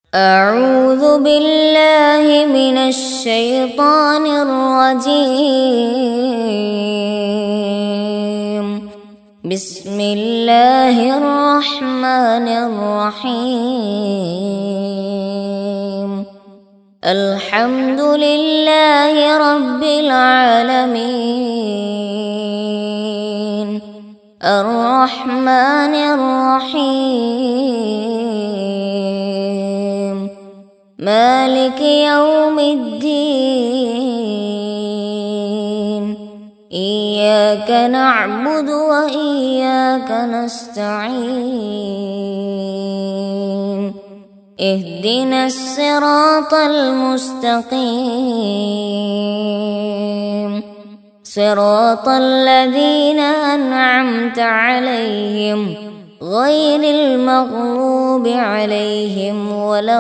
أعوذ بالله من الشيطان الرجيم بسم الله الرحمن الرحيم الحمد لله رب العالمين الرحمن الرحيم مالك يوم الدين إياك نعبد وإياك نستعين اهدنا الصراط المستقيم صراط الذين أنعمت عليهم غير المغلوب عليهم ولا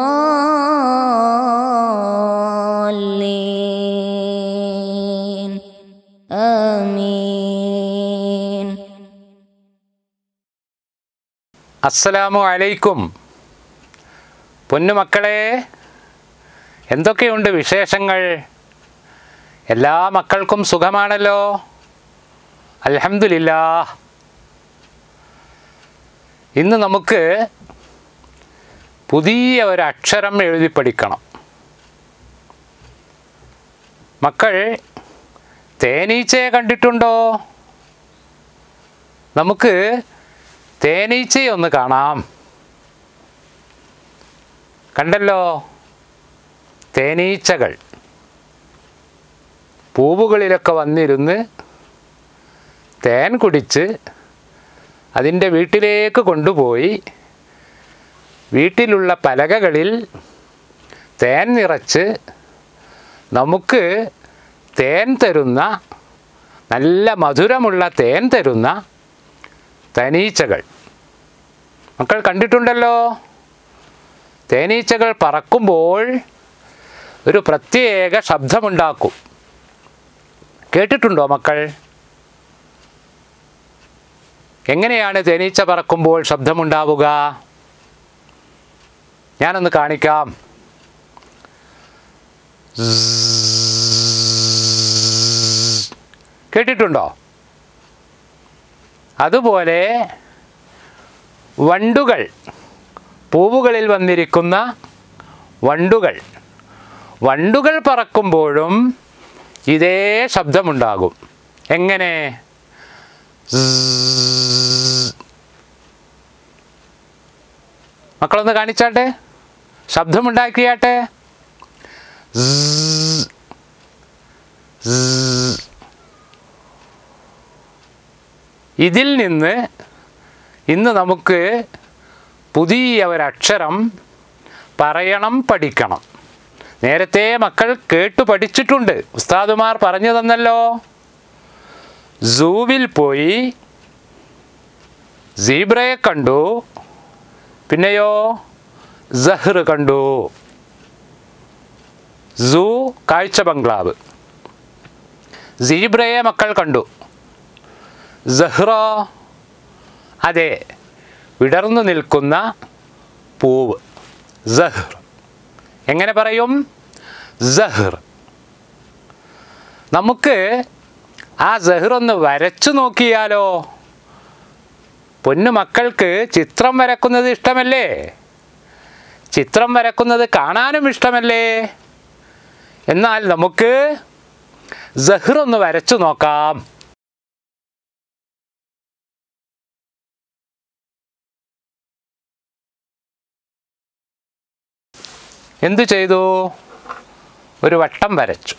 الضالين آمين അസ്സലാമു അലൈക്കും പൊന്നുമക്കളെ എന്തൊക്കെയുണ്ട് വിശേഷങ്ങൾ എല്ലാ മക്കൾക്കും സുഖമാണല്ലോ അൽഹംദുലില്ലാ ഇന്ന് നമുക്ക് പുതിയ ഒരു അക്ഷരം എഴുതി പഠിക്കണം മക്കൾ തേനീച്ചയെ കണ്ടിട്ടുണ്ടോ നമുക്ക് തേനീച്ചയെ ഒന്ന് കാണാം കണ്ടല്ലോ തേനീച്ചകൾ പൂവുകളിലൊക്കെ വന്നിരുന്ന് തേൻ കുടിച്ച് അതിൻ്റെ വീട്ടിലേക്ക് കൊണ്ടുപോയി വീട്ടിലുള്ള പലകകളിൽ തേൻ നിറച്ച് നമുക്ക് തേൻ തരുന്ന നല്ല മധുരമുള്ള തേൻ തരുന്ന തേനീച്ചകൾ മക്കൾ കണ്ടിട്ടുണ്ടല്ലോ തേനീച്ചകൾ പറക്കുമ്പോൾ ഒരു പ്രത്യേക ശബ്ദമുണ്ടാക്കും കേട്ടിട്ടുണ്ടോ മക്കൾ എങ്ങനെയാണ് തേനീച്ച പറക്കുമ്പോൾ ശബ്ദമുണ്ടാവുക ഞാനൊന്ന് കാണിക്കാം zzz. കേട്ടിട്ടുണ്ടോ അതുപോലെ വണ്ടുകൾ പൂവുകളിൽ വന്നിരിക്കുന്ന വണ്ടുകൾ വണ്ടുകൾ പറക്കുമ്പോഴും ഇതേ ശബ്ദമുണ്ടാകും എങ്ങനെ zzz. മക്കളൊന്ന് കാണിച്ചാട്ടെ ശബ്ദമുണ്ടാക്കിയാട്ടെ zzz. zzz. ഇതിൽ നിന്ന് ഇന്ന് നമുക്ക് പുതിയ ഒരക്ഷരം പറയണം പഠിക്കണം നേരത്തെ മക്കൾ കേട്ടു പഠിച്ചിട്ടുണ്ട് ഉസ്താദുമാർ പറഞ്ഞു തന്നല്ലോ സൂവിൽ പോയി സീബ്രയെ കണ്ടു പിന്നെയോ സഹ്ർ കണ്ടു സൂ കാഴ്ച ബംഗ്ലാവ് സീബ്രയെ മക്കൾ കണ്ടു സഹ്റോ അതെ വിടർന്നു നിൽക്കുന്ന പൂവ് സഹ്ർ എങ്ങനെ പറയും സഹ്ർ നമുക്ക് ആ സഹ്ർ ഒന്ന് വരച്ചു നോക്കിയാലോ പൊന്നു മക്കൾക്ക് ചിത്രം വരക്കുന്നത് ഇഷ്ടമല്ലേ ചിത്രം വരക്കുന്നത് കാണാനും ഇഷ്ടമല്ലേ എന്നാൽ നമുക്ക് സഹ്ർ ഒന്ന് വരച്ചു നോക്കാം എന്തു ചെയ്തു ഒരു വട്ടം വരച്ചു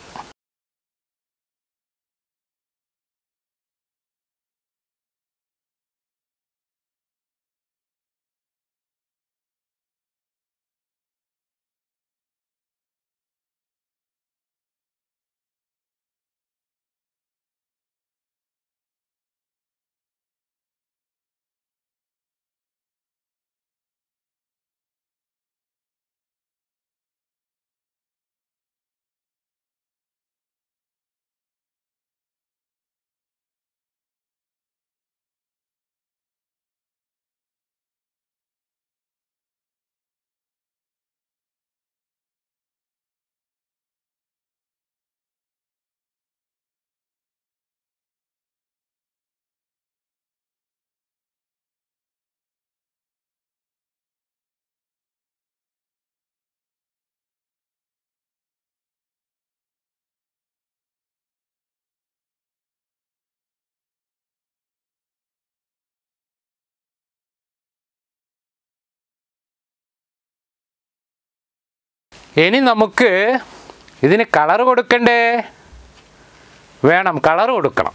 ഇനി നമുക്ക് ഇതിന് കളർ കൊടുക്കണ്ടേ വേണം കളർ കൊടുക്കണം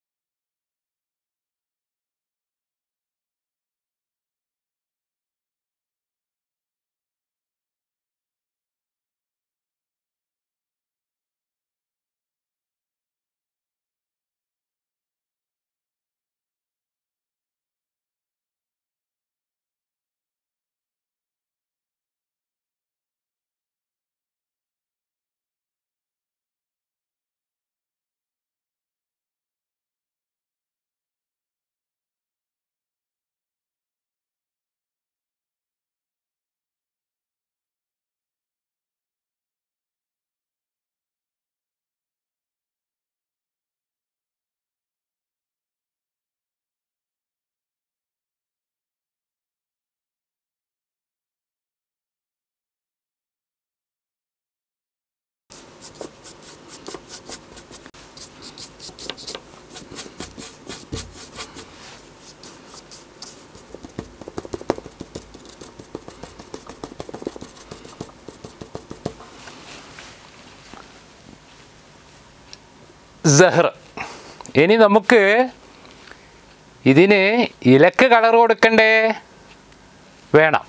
സഹർ ഇനി നമുക്ക് ഇതിന് ഇലക്ക് കളർ കൊടുക്കണ്ടേ വേണം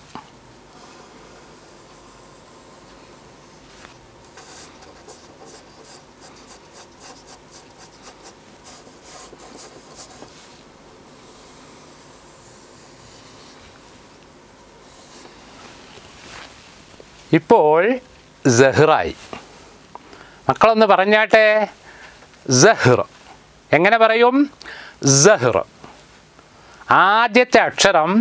ഇപ്പോൾ സഹ്റായി മക്കളൊന്ന് പറഞ്ഞാട്ടെ സഹ്ർ എങ്ങനെ പറയും സഹ്ർ ആദ്യത്തെ അക്ഷരം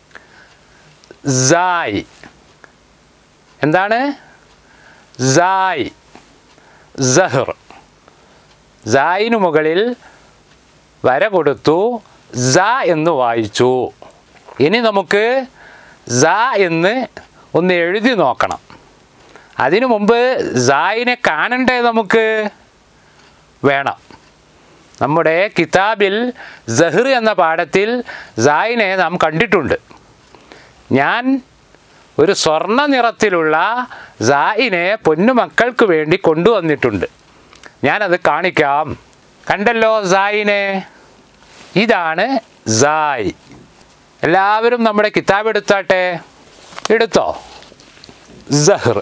സായ് എന്താണ് സായ് സഹ്ർ സായിനു മുകളിൽ വര കൊടുത്തു സ എന്ന് വായിച്ചു ഇനി നമുക്ക് സ എന്ന് ഒന്ന് എഴുതി നോക്കണം അതിനു മുമ്പ് സായിനെ കാണണ്ടേ നമുക്ക് വേണം നമ്മുടെ കിതാബിൽ സഹർ എന്ന പാഠത്തിൽ സായിനെ നാം കണ്ടിട്ടുണ്ട് ഞാൻ ഒരു സ്വർണ്ണ നിറത്തിലുള്ള സായിനെ പൊന്നുമക്കൾക്ക് വേണ്ടി കൊണ്ടുവന്നിട്ടുണ്ട് ഞാനത് കാണിക്കാം കണ്ടല്ലോ സായിനെ ഇതാണ് സായ് എല്ലാവരും നമ്മുടെ കിതാബ് എടുത്താട്ടെ എടുത്തോ സഹർ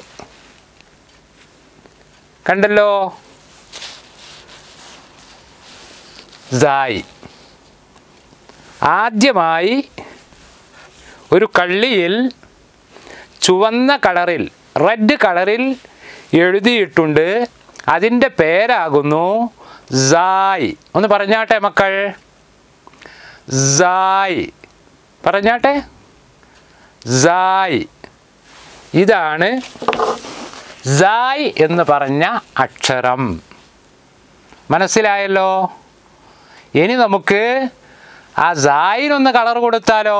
കണ്ടല്ലോ സായ് ആദ്യമായി ഒരു കള്ളിയിൽ ചുവന്ന കളറിൽ റെഡ് കളറിൽ എഴുതിയിട്ടുണ്ട് അതിൻ്റെ പേരാകുന്നു സായ് ഒന്ന് പറഞ്ഞാട്ടെ മക്കൾ സായ് പറഞ്ഞാട്ടെ സായ് ഇതാണ് സായ് എന്ന് പറഞ്ഞ അക്ഷരം മനസ്സിലായല്ലോ ഇനി നമുക്ക് ആ സായിനൊന്ന് കളർ കൊടുത്താലോ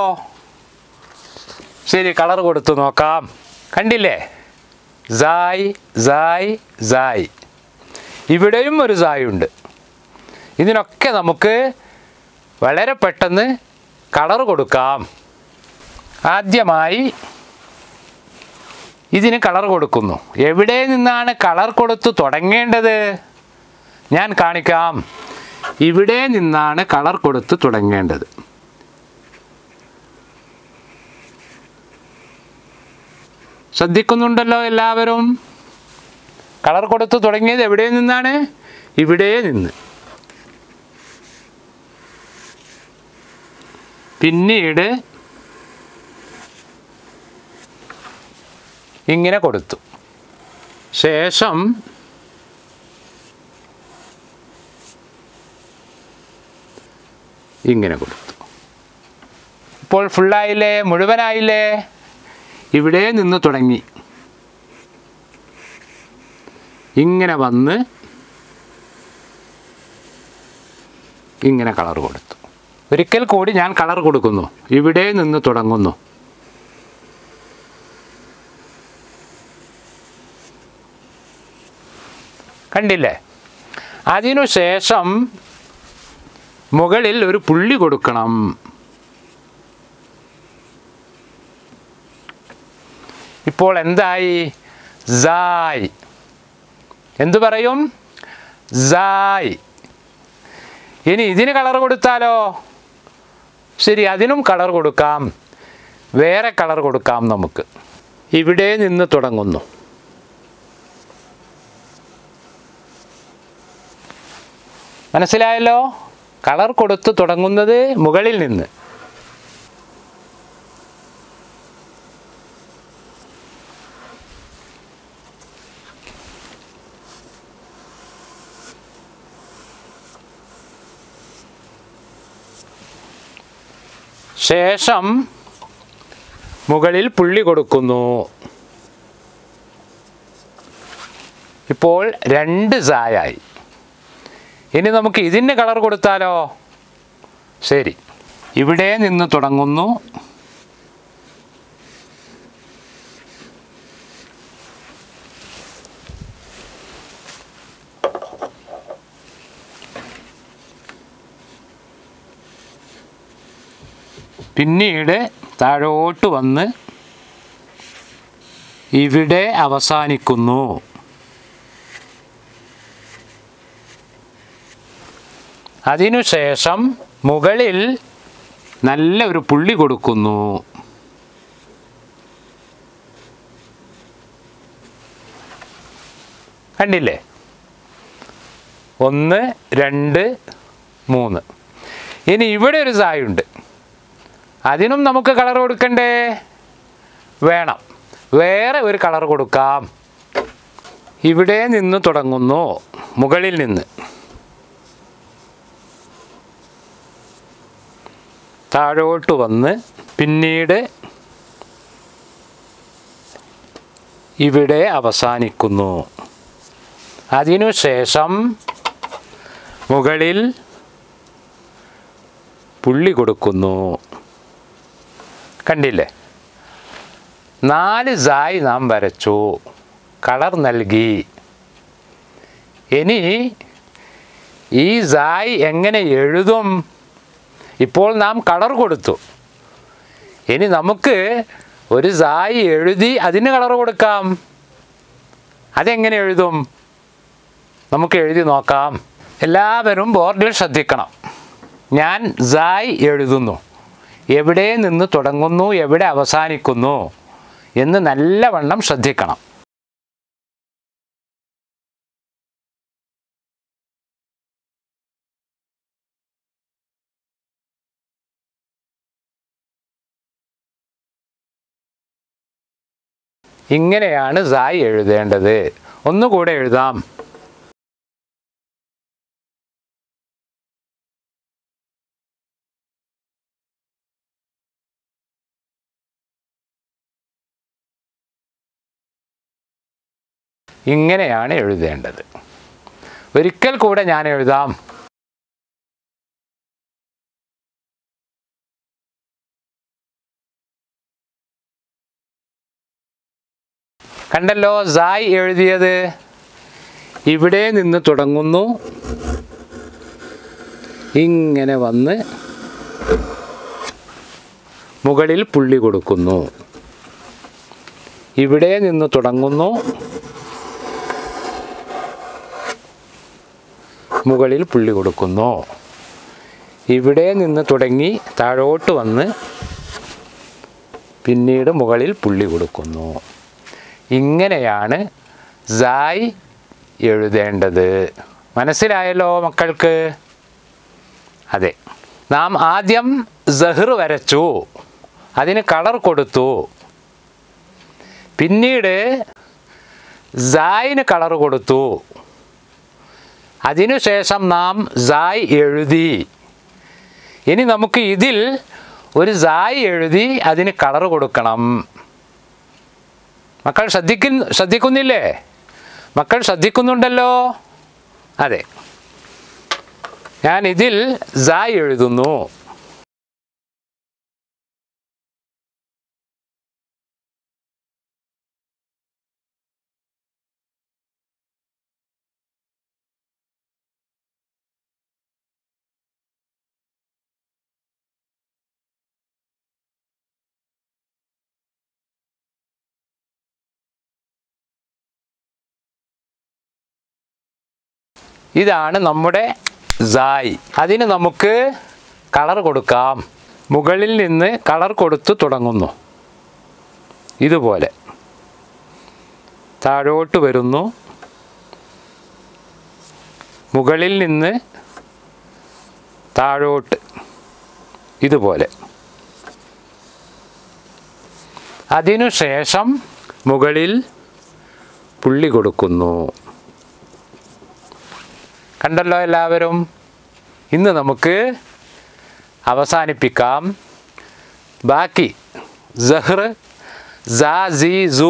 ശരി കളർ കൊടുത്തു നോക്കാം കണ്ടില്ലേ സായ് സായ് സായ് ഇവിടെയും ഒരു സായ് ഉണ്ട് ഇതിനൊക്കെ നമുക്ക് വളരെ പെട്ടെന്ന് കളർ കൊടുക്കാം ആദ്യമായി ഇതിന് കളർ കൊടുക്കുന്നു എവിടെ നിന്നാണ് കളർ കൊടുത്തു തുടങ്ങേണ്ടത് ഞാൻ കാണിക്കാം ഇവിടെ നിന്നാണ് കളർ കൊടുത്ത് തുടങ്ങേണ്ടത് ശ്രദ്ധിക്കുന്നുണ്ടല്ലോ എല്ലാവരും കളർ കൊടുത്ത് തുടങ്ങിയത് എവിടെ നിന്നാണ് ഇവിടെ നിന്ന് പിന്നീട് ഇങ്ങനെ കൊടുത്തു ശേഷം ഇങ്ങനെ കൊടുത്തു ഇപ്പോൾ ഫുള്ളായില്ലേ മുഴുവനായില്ലേ ഇവിടെ നിന്ന് തുടങ്ങി ഇങ്ങനെ വന്ന് ഇങ്ങനെ കളർ കൊടുത്തു ഒരിക്കൽ കൂടി ഞാൻ കളർ കൊടുക്കുന്നു ഇവിടെ നിന്ന് തുടങ്ങുന്നു കണ്ടില്ലേ അതിനുശേഷം മുകളിൽ ഒരു പുള്ളി കൊടുക്കണം ഇപ്പോൾ എന്തായി സായ് എന്തു പറയും സായ് ഇനി ഇതിന് കളർ കൊടുത്താലോ ശരി അതിനും കളർ കൊടുക്കാം വേറെ കളർ കൊടുക്കാം നമുക്ക് ഇവിടെ നിന്ന് തുടങ്ങുന്നു മനസ്സിലായല്ലോ കളർ കൊടുത്ത് തുടങ്ങുന്നത് മുകളിൽ നിന്ന് ശേഷം മുകളിൽ പുള്ളി കൊടുക്കുന്നു ഇപ്പോൾ രണ്ട് സായായി ഇനി നമുക്ക് ഇതിന് കളർ കൊടുത്താലോ ശരി ഇവിടെ നിന്ന് തുടങ്ങുന്നു പിന്നീട് താഴോട്ട് വന്ന് ഇവിടെ അവസാനിക്കുന്നു അതിനുശേഷം മുകളിൽ നല്ല ഒരു പുള്ളി കൊടുക്കുന്നു കണ്ടില്ലേ ഒന്ന് രണ്ട് മൂന്ന് ഇനി ഇവിടെ ഒരു സായുണ്ട് അതിനും നമുക്ക് കളർ കൊടുക്കണ്ടേ വേണം വേറെ ഒരു കളർ കൊടുക്കാം ഇവിടെ നിന്ന് തുടങ്ങുന്നു മുകളിൽ നിന്ന് താഴോട്ട് വന്ന് പിന്നീട് ഇവിടെ അവസാനിക്കുന്നു അതിനുശേഷം മുകളിൽ പുള്ളി കൊടുക്കുന്നു കണ്ടില്ലേ നാല് സായി നാം വരച്ചു കളർ നൽകി ഇനി ഈ സായി എങ്ങനെ എഴുതും ഇപ്പോൾ നാം കളർ കൊടുത്തു ഇനി നമുക്ക് ഒരു സായി എഴുതി അതിന് കളർ കൊടുക്കാം അതെങ്ങനെ എഴുതും നമുക്ക് എഴുതി നോക്കാം എല്ലാവരും ബോർഡിൽ ശ്രദ്ധിക്കണം ഞാൻ സായ് എഴുതുന്നു എവിടെ നിന്ന് തുടങ്ങുന്നു എവിടെ അവസാനിക്കുന്നു എന്ന് നല്ലവണ്ണം ശ്രദ്ധിക്കണം ഇങ്ങനെയാണ് സായ് എഴുതേണ്ടത് ഒന്നുകൂടെ എഴുതാം ഇങ്ങനെയാണ് എഴുതേണ്ടത് ഒരിക്കൽ കൂടെ ഞാൻ എഴുതാം കണ്ടല്ലോ സായ് എഴുതിയത് ഇവിടെ നിന്ന് തുടങ്ങുന്നു ഇങ്ങനെ വന്ന് മുകളിൽ പുള്ളി കൊടുക്കുന്നു ഇവിടെ നിന്ന് തുടങ്ങുന്നു മുകളിൽ പുള്ളി കൊടുക്കുന്നു ഇവിടെ നിന്ന് തുടങ്ങി താഴോട്ട് വന്ന് പിന്നീട് മുകളിൽ പുള്ളി കൊടുക്കുന്നു ഇങ്ങനെയാണ് സായ് എഴുതേണ്ടത് മനസ്സിലായല്ലോ മക്കൾക്ക് അതെ നാം ആദ്യം സഹർ വരച്ചു അതിന് കളർ കൊടുത്തു പിന്നീട് സായിന് കളർ കൊടുത്തു അതിനുശേഷം നാം സായ് എഴുതി ഇനി നമുക്ക് ഇതിൽ ഒരു സായ് എഴുതി അതിന് കളർ കൊടുക്കണം മക്കൾ ശ്രദ്ധിക്കുന്ന ശ്രദ്ധിക്കുന്നില്ലേ മക്കൾ ശ്രദ്ധിക്കുന്നുണ്ടല്ലോ അതെ ഞാൻ ഇതിൽ സായ് എഴുതുന്നു ഇതാണ് നമ്മുടെ സായ് അതിന് നമുക്ക് കളർ കൊടുക്കാം മുകളിൽ നിന്ന് കളർ കൊടുത്തു തുടങ്ങുന്നു ഇതുപോലെ താഴോട്ട് വരുന്നു മുകളിൽ നിന്ന് താഴോട്ട് ഇതുപോലെ അതിനുശേഷം മുകളിൽ പുള്ളി കൊടുക്കുന്നു കണ്ടല്ലോ എല്ലാവരും ഇന്ന് നമുക്ക് അവസാനിപ്പിക്കാം ബാക്കി സഹ്ർ സാ സി സു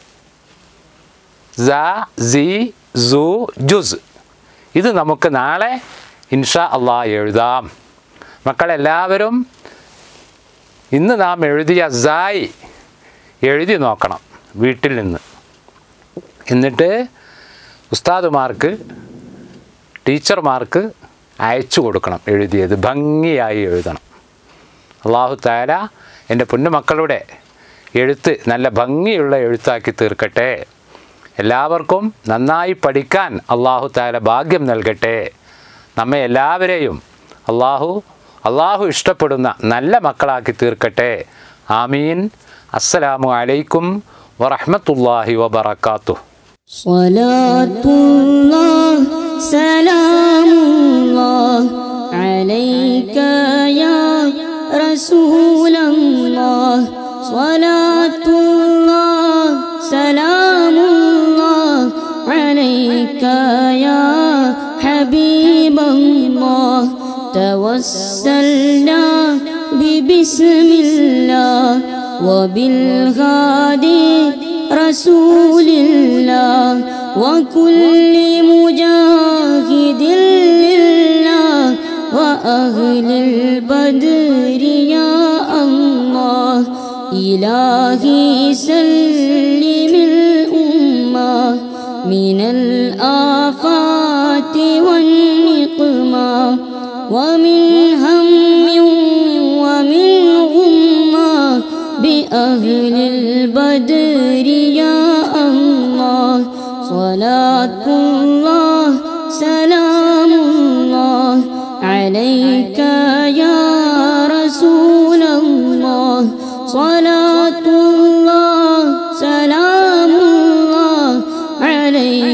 സാ സി സു ജുസ് ഇത് നമുക്ക് നാളെ ഇൻഷാ അള്ളാ എഴുതാം മക്കളെല്ലാവരും ഇന്ന് നാം എഴുതിയ സായി എഴുതി നോക്കണം വീട്ടിൽ നിന്ന് എന്നിട്ട് ഉസ്താദുമാർക്ക് ടീച്ചർമാർക്ക് അയച്ചു കൊടുക്കണം എഴുതിയത് ഭംഗിയായി എഴുതണം അള്ളാഹു താല എൻ്റെ പൊന്നുമക്കളുടെ എഴുത്ത് നല്ല ഭംഗിയുള്ള എഴുത്താക്കി തീർക്കട്ടെ എല്ലാവർക്കും നന്നായി പഠിക്കാൻ അള്ളാഹു താല ഭാഗ്യം നൽകട്ടെ നമ്മെ എല്ലാവരെയും അള്ളാഹു അള്ളാഹു ഇഷ്ടപ്പെടുന്ന നല്ല മക്കളാക്കി തീർക്കട്ടെ ആമീൻ അസ്സലാമു അലൈക്കും വറഹ്മത്തുള്ളാഹി വബറകാതുഹു صلاة الله سلام الله عليك يا رسول الله صلاة الله سلام الله عليك يا حبيب الله توسلنا ببسم الله وبالغادي رسول الله وكل مجاهد لله وأهل البدر يا الله إلهي سلم الأمة من الآفات والنقمة ومن هم ومن غمة بأهل البدر يا الله صلاة الله سلام الله عليك يا رسول الله صلاة الله سلام الله عليك